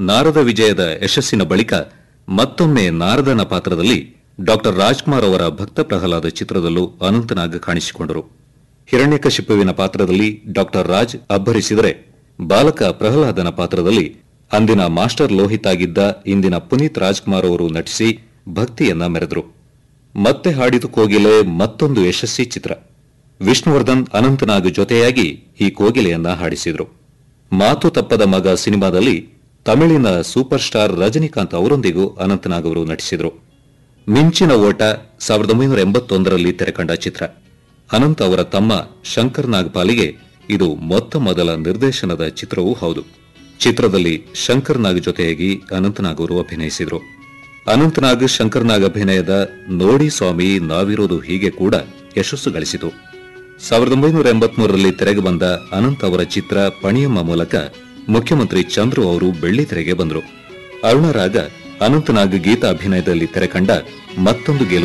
ನಾರದ ವಿಜಯದ ಯಶಸ್ಸಿನ ಬಳಿಕ ಮತ್ತೊಮ್ಮೆ ನಾರದನ ಪಾತ್ರದಲ್ಲಿ ಡಾಕ್ಟರ್ ರಾಜ್ಕುಮಾರ್ ಅವರ ಭಕ್ತ ಪ್ರಹ್ಲಾದ ಚಿತ್ರದಲ್ಲೂ ಅನಂತನಾಗ್ ಕಾಣಿಸಿಕೊಂಡರು ಹಿರಣ್ಯಕಶಿಪುವಿನ ಪಾತ್ರದಲ್ಲಿ ಡಾಕ್ಟರ್ ರಾಜ್ ಅಬ್ಬರಿಸಿದರೆ ಬಾಲಕ ಪ್ರಹ್ಲಾದನ ಪಾತ್ರದಲ್ಲಿ ಅಂದಿನ ಮಾಸ್ಟರ್ ಲೋಹಿತ್ ಆಗಿದ್ದ ಇಂದಿನ ಪುನೀತ್ ರಾಜ್ಕುಮಾರ್ ಅವರು ನಟಿಸಿ ಭಕ್ತಿಯನ್ನ ಮೆರೆದರು ಮತ್ತೆ ಹಾಡಿದು ಕೋಗಿಲೆ ಮತ್ತೊಂದು ಯಶಸ್ವಿ ಚಿತ್ರ ವಿಷ್ಣುವರ್ಧನ್ ಅನಂತನಾಗ್ ಜೊತೆಯಾಗಿ ಈ ಕೋಗಿಲೆಯನ್ನ ಹಾಡಿಸಿದ್ರು ಮಾತು ತಪ್ಪದ ಮಗ ಸಿನಿಮಾದಲ್ಲಿ ತಮಿಳಿನ ಸೂಪರ್ ಸ್ಟಾರ್ ರಜನಿಕಾಂತ್ ಅವರೊಂದಿಗೂ ಅನಂತನಾಗ್ ಅವರು ನಟಿಸಿದರು ಮಿಂಚಿನ ಓಟ ಸಾವಿರದ ಒಂಬೈನೂರ ಎಂಬತ್ತೊಂದರಲ್ಲಿ ತೆರೆಕಂಡ ಚಿತ್ರ ಅನಂತ್ ಅವರ ತಮ್ಮ ಶಂಕರ್ ನಾಗ್ ಪಾಲಿಗೆ ಇದು ಮೊತ್ತ ಮೊದಲ ನಿರ್ದೇಶನದ ಚಿತ್ರವೂ ಹೌದು ಚಿತ್ರದಲ್ಲಿ ಶಂಕರ್ ನಾಗ್ ಜೊತೆಯಾಗಿ ಅನಂತನಾಗ್ ಅವರು ಅಭಿನಯಿಸಿದರು ಅನಂತನಾಗ್ ಶಂಕರ್ ನಾಗ್ ಅಭಿನಯದ ನೋಡಿ ಸ್ವಾಮಿ ನಾವಿರೋದು ಹೀಗೆ ಕೂಡ ಯಶಸ್ಸು ಗಳಿಸಿತು ಸಾವಿರದ ಒಂಬೈನೂರ ಎಂಬತ್ಮೂರರಲ್ಲಿ ತೆರೆಗೆ ಬಂದ ಅನಂತ್ ಅವರ ಚಿತ್ರ ಪಣಿಯಮ್ಮ ಮೂಲಕ ಮುಖ್ಯಮಂತ್ರಿ ಚಂದ್ರು ಅವರು ಬೆಳ್ಳಿ ತೆರೆಗೆ ಬಂದರು ಅರುಣರಾಗ ಅನಂತನಾಗ್ ಗೀತ ಅಭಿನಯದಲ್ಲಿ ತೆರೆಕಂಡ ಮತ್ತೊಂದು ಗೆಲುವು